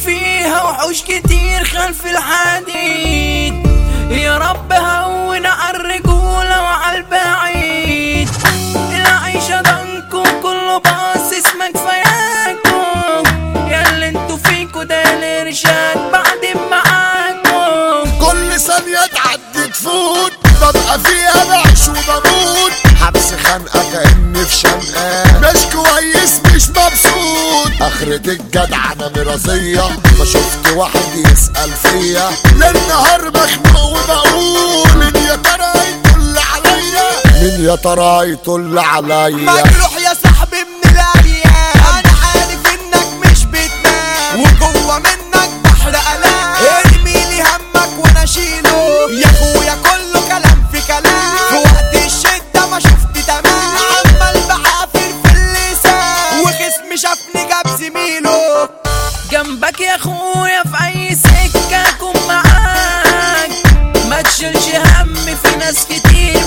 فيها وحوش كتير خلف الحديد يا رب هون على الرجولة وعلى البعيد العيشة ضنكم كله باصص ما كفاياكم يا اللي انتوا فيكوا ده الارشاد بعد معاكم كل ثانية تعدي تفوت ببقى فيها بعيش وبموت حبس خانقة كأني في شنقة مش كويس مش مبسوط آخرة الجدعنة مرضية ما شفت واحد يسأل فيا للنهار مخنوق وبقول مين يا ترى يطل عليا مين يا ترى يطل عليا مجروح يا صاحبي من الايام انا عارف انك مش بتنام وجوه منك بحر الام ارمي لي همك وانا اشيله يا اخويا كله كلام في كلام في وقت الشده ما شفت تمام عمال بحافر في اللسان وخصمي شافني جاب زميله جنبك يا اخويا في اي سكة اكون معاك ما تشيلش هم في ناس كتير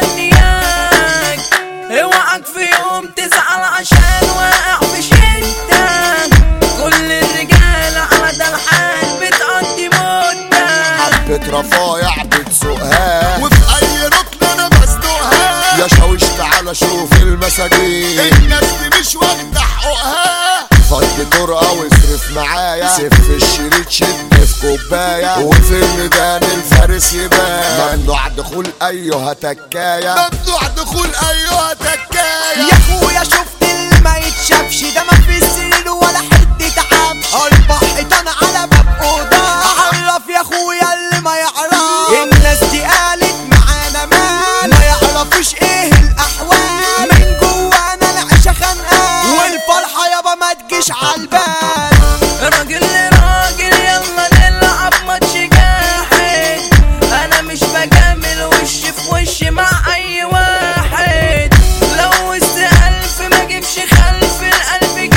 مستنياك اوعك في يوم تزعل عشان واقع في شدة كل الرجال على ده الحال بتقضي مدة بترفايع بتسوقها وفي اي ركن انا بزنقها يا شاويش تعالى شوف المساجين الناس دي مش واخده حقوقها فضي طرقه واصرف معايا سف الشريط شد في كوبايه وفي الميدان الفارس يبان ممنوع دخول ايها تكايه ممنوع دخول ايها تكايه يا اخويا شفت اللي ما يتشافش ده ما في سرير ولا حته عفش اربع حيطان على باب اوضه عرف يا اخويا اللي ما يعرف الناس دي قالت معانا مال ما يعرفوش ايه الاحوال من جوانا العيشه خانقه والفرحه يابا ما تجيش عالبال راجل لراجل يلا نلعب ماتش جاحد انا مش بجامل وش في وش مع اي واحد لو وسط الف ما جيبش خلف القلب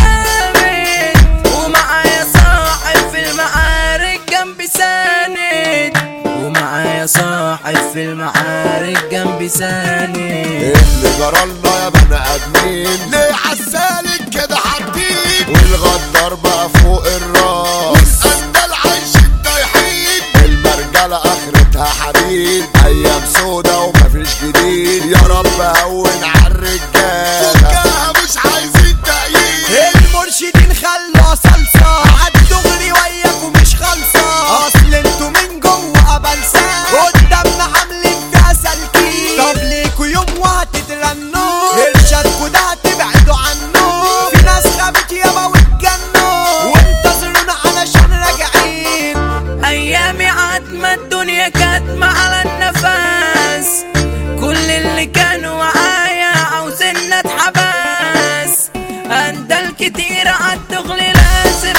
جامد ومعايا صاحب في المعارك جنبي ساند ومعايا صاحب في المعارك جنبي ساند اللي جرالنا يا بني ادمين ليه عالسالك كده حاطين والغدار بقى فوق الراس والسندال عايشين ضايحين المرجله اخرتها حديد ايام سودا ومفيش جديد يا رب هون عالرجال فكها مش عايزين تأييد المرشدين خلوا صلصة عالدغري وياكوا مش خالصة اصل انتوا من جوه بلسان قدامنا عاملين فيها سالكين طب ليكوا يوم وهتترنوا ارشادكوا ده هتبعدوا عنه في ناس خابت يابا واتجنوا وانتظرونا علشان راجعين ايامي عتمة الدنيا كاتمة على النفس كل اللي كانوا معايا عاوزين اتحبس اندل كتير عالدغل لازم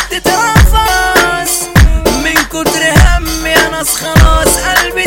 تترفس من كتر همي يا ناس خلاص قلبي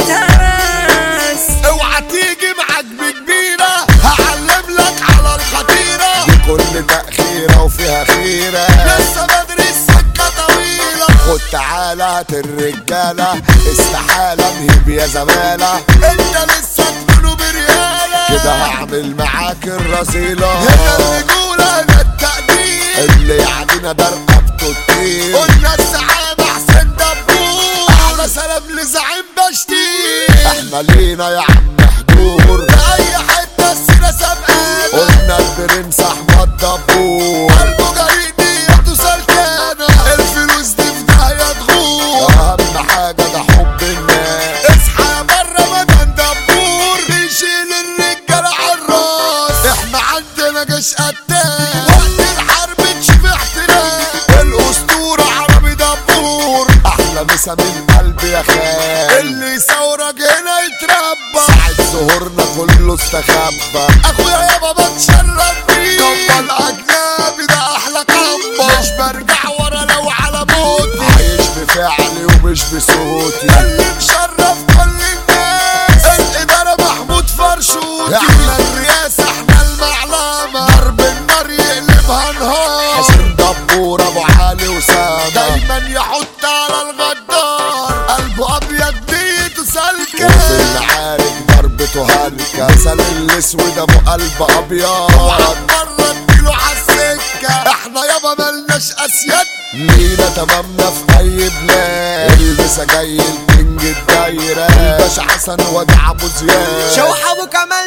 اتهرس اوعى تيجي معاك بكبيرة هعلم لك على الخطيرة دي كل تأخيرة وفيها خيرة لسه بدري السكة طويلة خد تعالى هات الرجالة استحالة نهيب يا زمالة انت لسه تكونوا بريالة كده هعمل معاك الرذيلة هنا الرجولة هنا التقدير اللي يعدينا ده رقبته كتير قلنا السعادة حسين دبور احلى سلام لزعيم بشتير احنا لينا يا عم حضور في اي حتة السيرة سابقانا قلنا البرنس احمد دبور قلبه جريء نيته سلكانة الفلوس دي في داهية تغور اهم حاجة ده حب الناس اصحى بره مدن دبور بيشيل الرجالة عالراس احنا عندنا جيش قتال وقت الحرب تشوف احتلال الاسطورة عربي دبور احلى مسا من قلبي يا خال اللي يثورك هنا يتربى ساعة ظهورنا كله استخبى اخويا يابا بتشرف بيه كبا الاجنبي ده احلى كبا مش برجع ورا لو على موتي عايش بفعلي ومش بصوتي اللي مشرف كل الناس الاداره محمود فرشوتي احنا الرئاسه احنا المعلمه ضرب النار يقلبها نهار حسين دبور ابو علي وسام دايما يحط على الغدار قلبه ابيض بيته سالكه وفي المعارك ضربته هلكه سال الاسود ابو قلب ابيض مرة اديله عالسكه احنا يابا ملناش اسياد لينا تمامنا في اي بلاد البسها جاي الكينج الدايرة الباشا حسن ودع ابو زياد شوح ابو كمال